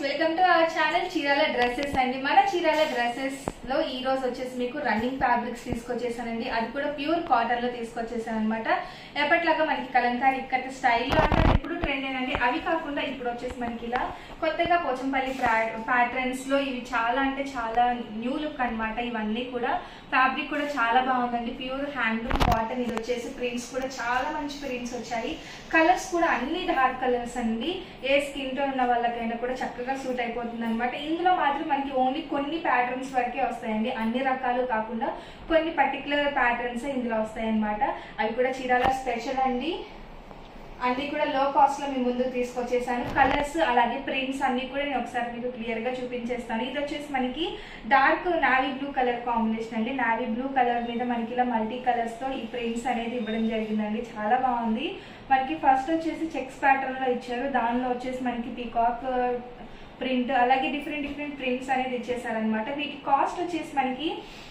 welcome to our channel Chirala dresses అండి మన Chirala dresses లో ఈ రోజు వచ్చేసి మీకు రన్నింగ్ ఫ్యాబ్రిక్స్ తీసుకొచ్చేసానండి అది కూడా ప్యూర్ కాటన్ లో తీసుకొచ్చేసాను అనమాట ఎప్పటిలాగా మనకి కలంకారీ ఇక్కత స్టైల్లో అంటే అది ఇప్పుడు ట్రెండ్ అండి అవి కాకుండా ఇప్పుడు వచ్చేసి మనకి ఇలా కొత్తగా పోచంపల్లి ప్యాటర్న్స్ లో ఇవి చాలా అంటే చాలా న్యూ లుక్ అన్నమాట ఇవన్నీ కూడా ఫ్యాబ్రిక్ కూడా చాలా బాగుందండి ప్యూర్ హ్యాండ్లూమ్ కాటన్ ఇది వచ్చేసి ప్రింట్స్ కూడా చాలా మంచి ప్రింట్స్ వచ్చాయి కలర్స్ కూడా అన్ని డార్క్ కలర్స్ అండి ఏ స్కిన్ టోన్ ఉన్న వాళ్ళకైనా కూడా చక్కగా సూట్ అయిపోతుంది అనమాట ఇందులో మాత్రం మనకి ఓన్లీ కొన్ని ప్యాటర్న్స్ వరకే వస్తాయండి అన్ని రకాలు కాకుండా కొన్ని పర్టికులర్ ప్యాటర్న్స్ ఇందులో వస్తాయి అనమాట అవి కూడా చీరాల స్పెషల్ అండి అన్ని కూడా లో కాస్ట్ లో మీ ముందుకు తీసుకొచ్చేసాను కలర్స్ అలాగే ప్రింట్స్ అన్ని కూడా నేను ఒకసారి మీకు క్లియర్ గా చూపించేస్తాను ఇది వచ్చేసి మనకి dark navy blue colour combination అండి నావీ బ్లూ కలర్ మీద మనకి ఇలా మల్టీ కలర్స్ తో ఈ ప్రింట్స్ అనేది ఇవ్వడం జరిగిందండి చాలా బాగుంది మనకి ఫస్ట్ వచ్చేసి చెక్స్ ప్యాటర్న్ లో ఇచ్చారు దానిలో వచ్చేసి మనకి పీకాక్ ప్రింట్ అలాగే డిఫరెంట్ డిఫరెంట్ ప్రింట్స్ అనేది ఇచ్చేసారనమాట వీటి కాస్ట్ వచ్చేసి మనకి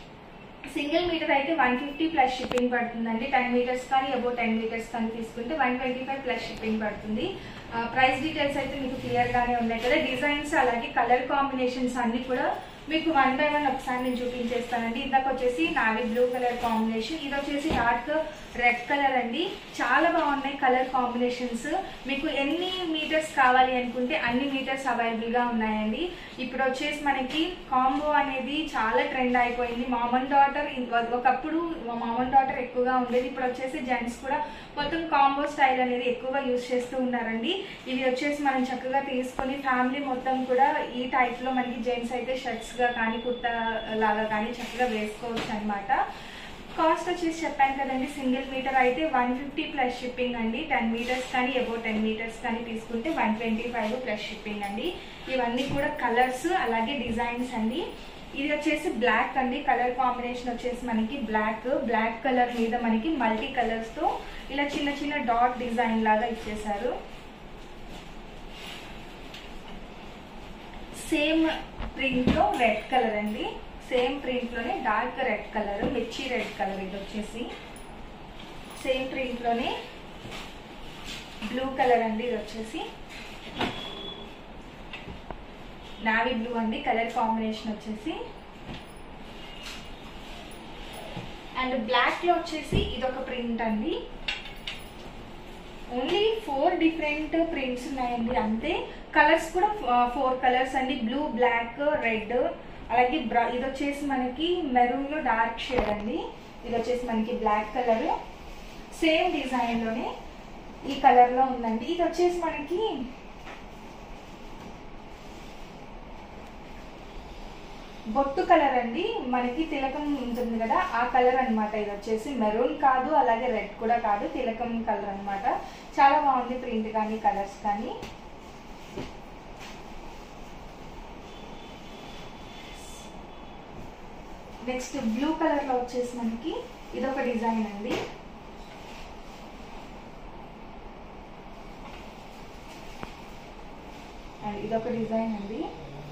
సింగిల్ మీటర్ అయితే వన్ ఫిఫ్టీ ప్లస్ షిప్పింగ్ పడుతుందండి టెన్ మీటర్స్ కానీ అబౌట్ టెన్ మీటర్స్ కానీ తీసుకుంటే one twenty five plus shipping పడుతుంది ప్రైస్ డీటెయిల్స్ అయితే మీకు క్లియర్ గానే ఉన్నాయి కదా డిజైన్స్ అలాగే కలర్ కాంబినేషన్స్ అన్ని కూడా మీకు వన్ బై వన్ ఒకసారి నేను చూపించేస్తానండి ఇందాక వచ్చేసి నావీ బ్లూ కలర్ కాంబినేషన్ ఇది వచ్చేసి డార్క్ రెడ్ కలర్ అండి చాలా బాగున్నాయి కలర్ కాంబినేషన్స్ మీకు ఎన్ని మీటర్స్ కావాలి అనుకుంటే అన్ని మీటర్స్ అవైలబుల్ గా ఉన్నాయండి ఇప్పుడు వచ్చేసి మనకి కాంబో అనేది చాలా ట్రెండ్ అయిపోయింది మామన్ డాటర్ ఒకప్పుడు మామన్ డాటర్ ఎక్కువగా ఉండేది ఇప్పుడు వచ్చేసి జెంట్స్ కూడా మొత్తం కాంబో స్టైల్ అనేది ఎక్కువగా యూజ్ చేస్తూ ఉన్నారండి ఇది వచ్చేసి మనం చక్కగా తీసుకొని ఫ్యామిలీ మొత్తం కూడా ఈ టైప్ లో మనకి జెంట్స్ అయితే షర్ట్స్ గా కానీ కుర్తా లాగా కానీ చక్కగా వేసుకోవచ్చు అనమాట కాస్ట్ వచ్చేసి చెప్పాను కదండి సింగిల్ మీటర్ అయితే వన్ ఫిఫ్టీ ప్లస్ షిప్పింగ్ అండి టెన్ మీటర్స్ కానీ అబౌ టెన్ మీటర్స్ కానీ తీసుకుంటే one twenty five plus shipping అండి ఇవన్నీ కూడా కలర్స్ అలాగే డిజైన్స్ అండి ఇది వచ్చేసి బ్లాక్ అండి కలర్ కాంబినేషన్ వచ్చేసి మనకి బ్లాక్ బ్లాక్ కలర్ మీద మనకి మల్టీ కలర్స్ తో ఇలా చిన్న చిన్న డాట్ డిజైన్ లాగా ఇచ్చేసారు సేమ్ ప్రింట్ లో రెడ్ కలర్ అండి సేమ్ ప్రింట్ లోనే డార్క్ రెడ్ కలర్ మిర్చి రెడ్ కలర్ ఇది వచ్చేసి సేమ్ ప్రింట్ లోనే బ్లూ కలర్ అండి ఇది వచ్చేసి నావీ బ్లూ అండి కలర్ కాంబినేషన్ వచ్చేసి అండ్ బ్లాక్ లో వచ్చేసి ఇదొక ప్రింట్ అండి ఓన్లీ ఫోర్ డిఫరెంట్ ప్రింట్స్ ఉన్నాయండి అంతే కలర్స్ కూడా ఫోర్ కలర్స్ అండి బ్లూ బ్లాక్ రెడ్ అలాగే బ్రౌ ఇది వచ్చేసి మనకి మెరూన్ లో డార్క్ షేడ్ అండి ఇది వచ్చేసి మనకి బ్లాక్ కలర్ సేమ్ డిజైన్ లోనే ఈ కలర్ లో ఉందండి ఇది వచ్చేసి మనకి బొట్టు కలర్ అండి మనకి తిలకం ఉంటుంది కదా ఆ కలర్ అన్నమాట ఇది వచ్చేసి మెరూన్ కాదు అలాగే రెడ్ కూడా కాదు తిలకం కలర్ అన్నమాట చాలా బాగుంది ప్రింట్ కానీ కలర్స్ కానీ నెక్స్ట్ బ్లూ కలర్ లో వచ్చేసి మనకి ఇదొక డిజైన్ అండి అండ్ ఇదొక డిజైన్ అండి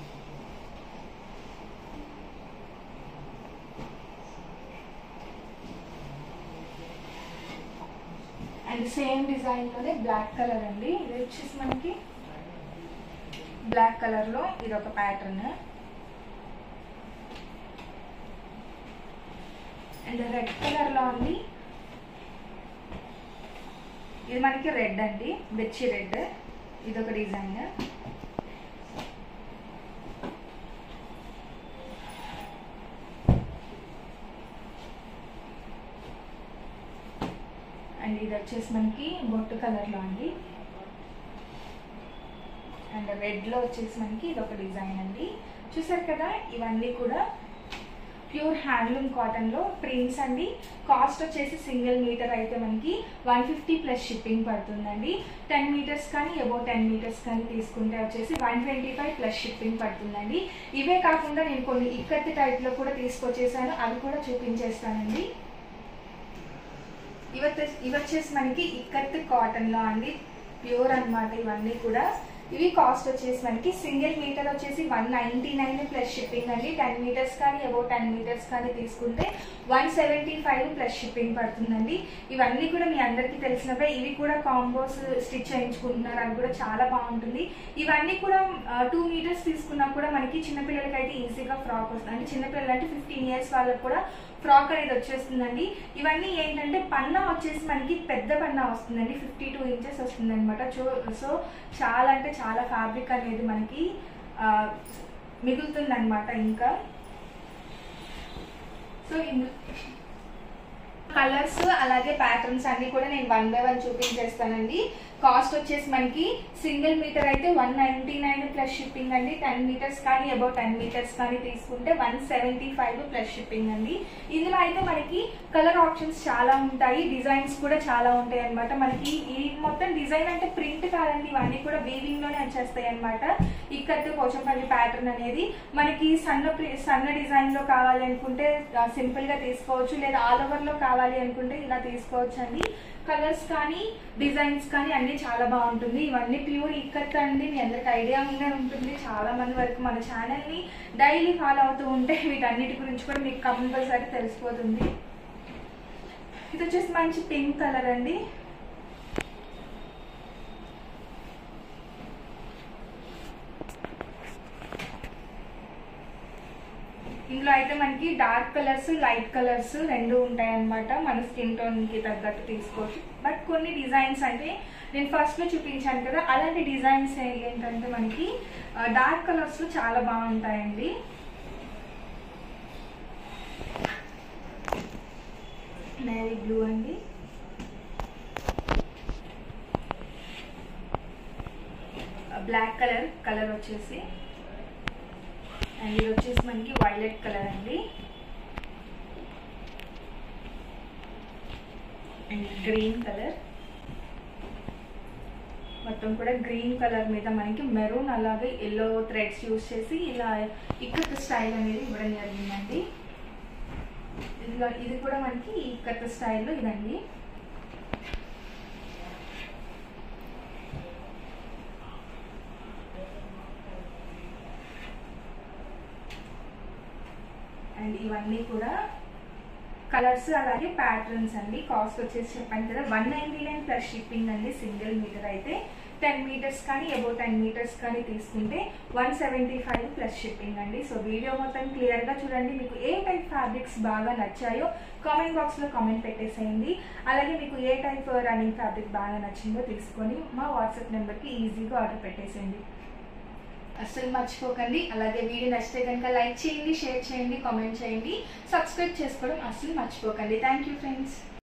అండ్ సేమ్ డిజైన్ లోనే బ్లాక్ కలర్ అండి ఇది వచ్చేసి మనకి బ్లాక్ కలర్ లో ఇది ఒక ప్యాటర్న్ అండ్ రెడ్ కలర్ లో ఉంది ఇది మనకి రెడ్ అండి మిర్చి రెడ్ ఇది ఒక డిజైన్ అండ్ ఇది వచ్చేసి మనకి బొట్టు కలర్లో అండి అండ్ రెడ్లో వచ్చేసి మనకి ఇది ఒక డిజైన్ అండి చూసారు కదా ఇవన్నీ కూడా ప్యూర్ హ్యాండ్లూమ్ కాటన్లో ప్రింట్స్ అండి కాస్ట్ వచ్చేసి సింగిల్ మీటర్ అయితే మనకి వన్ ఫిఫ్టీ ప్లస్ షిప్పింగ్ పడుతుందండి టెన్ మీటర్స్ కానీ అబౌట్ టెన్ మీటర్స్ కానీ తీసుకుంటే వచ్చేసి one twenty five plus shipping పడుతుందండి ఇవే కాకుండా నేను కొన్ని ఇక్కత్తి టైప్లో కూడా తీసుకొచ్చేసాను అవి కూడా చూపించేస్తానండి ఇవచ్చే ఇవచ్చేసి మనకి ఇక్కత్ కాటన్ లో అండి ప్యూర్ అన్నమాట ఇవన్నీ కూడా ఇవి కాస్ట్ వచ్చేసి మనకి సింగిల్ మీటర్ వచ్చేసి one ninety nine plus shipping అండి టెన్ మీటర్స్ కానీ అబౌట్ టెన్ మీటర్స్ కానీ తీసుకుంటే one seventy five plus shipping పడుతుందండి ఇవన్నీ కూడా మీ అందరికీ తెలిసినవే ఇవి కూడా కాంబోస్ స్టిచ్ చేయించుకుంటున్నారు అవి కూడా చాలా బాగుంటుంది ఇవన్నీ కూడా టూ మీటర్స్ తీసుకున్నా కూడా మనకి చిన్నపిల్లలకి అయితే ఈజీగా ఫ్రాక్ వస్తుంది అంటే చిన్నపిల్లలు అంటే ఫిఫ్టీన్ ఇయర్స్ వాళ్ళకి కూడా ఫ్రాక్ అనేది వచ్చేస్తుందండి ఇవన్నీ ఏంటంటే పన్నా వచ్చేసి మనకి పెద్ద పన్నా వస్తుందండి ఫిఫ్టీ టూ ఇంచెస్ వస్తుంది అనమాట సో చాలా అంటే చాలా ఫ్యాబ్రిక్ అనేది మనకి మిగులుతుంది అనమాట ఇంకా సో ఇందు కలర్స్ అలాగే ప్యాటర్న్స్ అన్ని కూడా నేను వన్ బై వన్ చూపించేస్తానండి కాస్ట్ వచ్చేసి మనకి సింగిల్ మీటర్ అయితే one ninety nine plus shipping అండి టెన్ మీటర్స్ కానీ అబౌట్ టెన్ మీటర్స్ కానీ తీసుకుంటే one seventy five plus shipping అండి ఇందులో అయితే మనకి కలర్ ఆప్షన్స్ చాలా ఉంటాయి డిజైన్స్ కూడా చాలా ఉంటాయి అనమాట మనకి ఈ మొత్తం డిజైన్ అంటే ప్రింట్ కాదండి ఇవన్నీ కూడా వీవింగ్ లోనే వచ్చేస్తాయి అనమాట ఇక్కత్ పోచంపల్లి ప్యాటర్న్ అనేది మనకి సన్న ప్రి- సన్న డిజైన్ లో కావాలి అనుకుంటే సింపుల్ గా తీసుకోవచ్చు లేదా ఆల్ ఓవర్ లో కావాలి అనుకుంటే ఇలా తీసుకోవచ్చు అండి కలర్స్ కానీ డిజైన్స్ కానీ అన్ని చాలా బాగుంటుంది ఇవన్నీ ప్యూర్ ఇక్కత్ అండి మీ అందరికి ఐడియా ఉండే ఉంటుంది చాలా మంది వరకు మన ఛానల్ ని డైలీ ఫాలో అవుతూ ఉంటే వీటన్నిటి గురించి కూడా మీకు కంపల్సరీ తెలిసిపోతుంది ఇది వచ్చేసి మంచి పింక్ కలర్ అండి ఇందులో అయితే మనకి డార్క్ కలర్స్ లైట్ కలర్స్ రెండు ఉంటాయి అన్నమాట మన స్కిన్ టోన్ కి తగ్గట్టు తీసుకోవచ్చు బట్ కొన్ని డిజైన్స్ అంటే నేను ఫస్ట్ లో చూపించాను కదా అలాంటి డిజైన్స్ ఏంటంటే మనకి డార్క్ కలర్స్ లో చాలా బాగుంటాయండి నేవీ బ్లూ అండి బ్లాక్ కలర్ కలర్ వచ్చేసి అండ్ ఇది వచ్చేసి మనకి వైలెట్ కలర్ అండి అండ్ గ్రీన్ కలర్ మొత్తం కూడా గ్రీన్ కలర్ మీద మనకి మెరూన్ అలాగే ఎల్లో థ్రెడ్స్ యూస్ చేసి ఇలా ఇక్కత్ స్టైల్ అనేది ఇవ్వడం జరిగిందండి ఇదిలో ఇది కూడా మనకి ఇక్కత్ స్టైల్లో ఇదండి అండ్ ఇవన్నీ కూడా కలర్స్ అలాగే ప్యాటర్న్స్ అండి కాస్ట్ వచ్చేసి చెప్పాను కదా one ninety nine plus shipping అండి సింగిల్ మీటర్ అయితే టెన్ మీటర్స్ కానీ అబౌట్ టెన్ మీటర్స్ కానీ తీసుకుంటే one seventy five plus shipping అండి సో వీడియో మొత్తం క్లియర్గా చూడండి మీకు ఏ టైప్ ఫ్యాబ్రిక్స్ బాగా నచ్చాయో కామెంట్ బాక్స్లో కామెంట్ పెట్టేసేయండి అలాగే మీకు ఏ టైప్ రన్నింగ్ ఫ్యాబ్రిక్ బాగా నచ్చిందో తీసుకొని మా వాట్సాప్ నెంబర్కి ఈజీగా ఆర్డర్ పెట్టేసేయండి అస్సలు మర్చిపోకండి అలాగే వీడియో నచ్చితే కనుక లైక్ చేయండి షేర్ చేయండి కామెంట్ చేయండి సబ్స్క్రైబ్ చేసుకోవడం అస్సలు మర్చిపోకండి థ్యాంక్ యూ ఫ్రెండ్స్